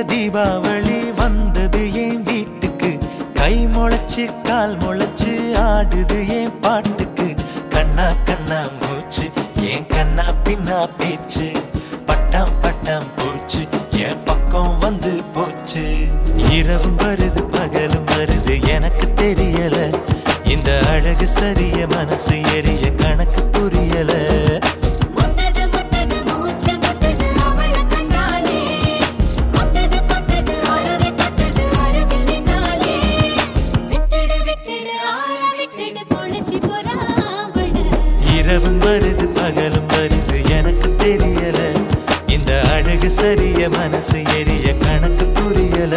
தீபாவளி வந்தது என் வீட்டுக்கு கை முளைச்சு கால் முளைச்சு ஆடுது என் பாட்டுக்கு கண்ணா கண்ணா மூச்சு என் கண்ணா பின்னா பேச்சு பட்டாம் பட்டாம் பூச்சு என் பக்கம் வந்து போச்சு இரவும் வருது பகலும் வருது எனக்கு தெரியல இந்த அழகு சரிய மனசு எரிய கணக்கு புரியல முட்டது முட்டது மூச்சு முட்டது அவள கண்டாலே கொட்டது கொட்டது அருவி கொட்டது அருகில் நின்னாலே விட்டுடு விட்டுடு ஆள விட்டுடு பொழிச்சு போறா அவள இரவும் வருது பகலும் வருது எனக்கு தெரியல இந்த அழகு சரிய மனசு எரிய கணக்கு புரியல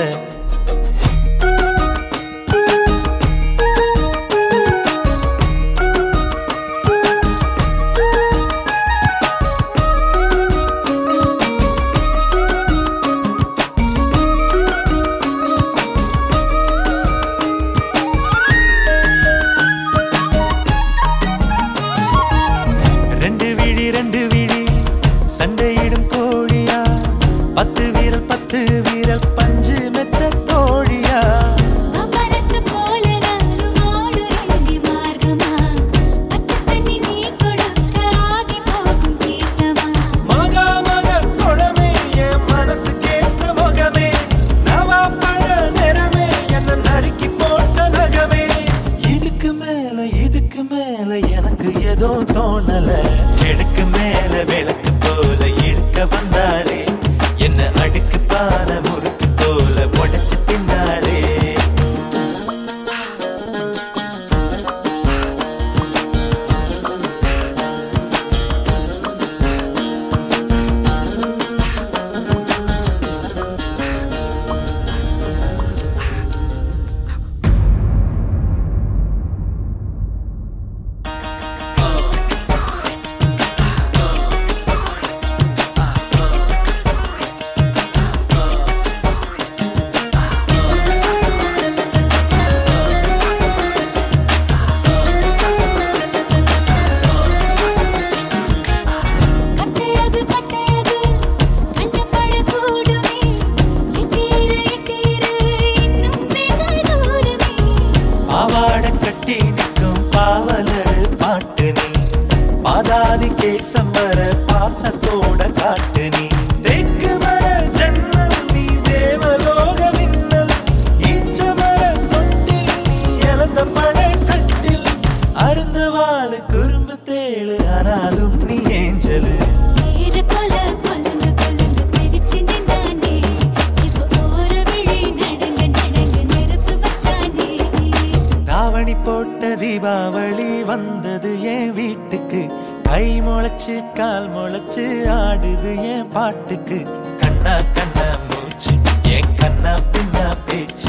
ரெண்டு விழி ரெண்டு விழி சண்டையிடும் கோழியா பத்து வீரல் பத்து வீரல் பஞ்சு மெத்த தோழியா அமரத்து போல நானும் ஆடுறேங்கி மார்க்கமா பச்சை தண்ணி நீ கொடுக்க ஆகி போகும் தீர்த்தமா மகா மக குழமே என் மனசு கேட்ட முகமே நவா பழ நிறமே என்ன நறுக்கி போட்ட நகமே இதுக்கு மேல இதுக்கு மேல எனக்கு ஏதோ தோணல கிழக்கு மேல விளக்கு போல இருக்க வந்தாளே என்ன அடுக்கு பான முறுக்கு போல உடைச்சு தின்னாளே கட்டழகு கட்டழகு கண்டபட கூடுமே எட்டீரு எட்டீரு இன்னும் வெகு தூரமே பாவாட கட்டி நிற்கும் பாவலர் பாட்டு நீ பாதாதி கேசம் வர பாசத்தோட காட்டு நீ தெற்கு மர ஜன்னல் நீ தேவலோக மின்னல் ஈச்ச மர தொட்டில் நீ இழந்த பட கட்டில் அருந்த வாழ குறும்பு தேழு ஆனாலும் நீ ஏஞ்சலு ஏறு கொல கொல்லுங்க கொல்லுங்க சிரிச்சு நின்றானே இது ஓர விழி நடங்க நடங்க நெருப்பு வச்சானே தாவணி போட்ட தீபாவளி வந்தது என் வீட்டுக்கு கை முளைச்சு கால் முளைச்சு ஆடுது என் பாட்டுக்கு கண்ணா கண்ணா மூச்சு என் கண்ணா பின்னா பேச்சு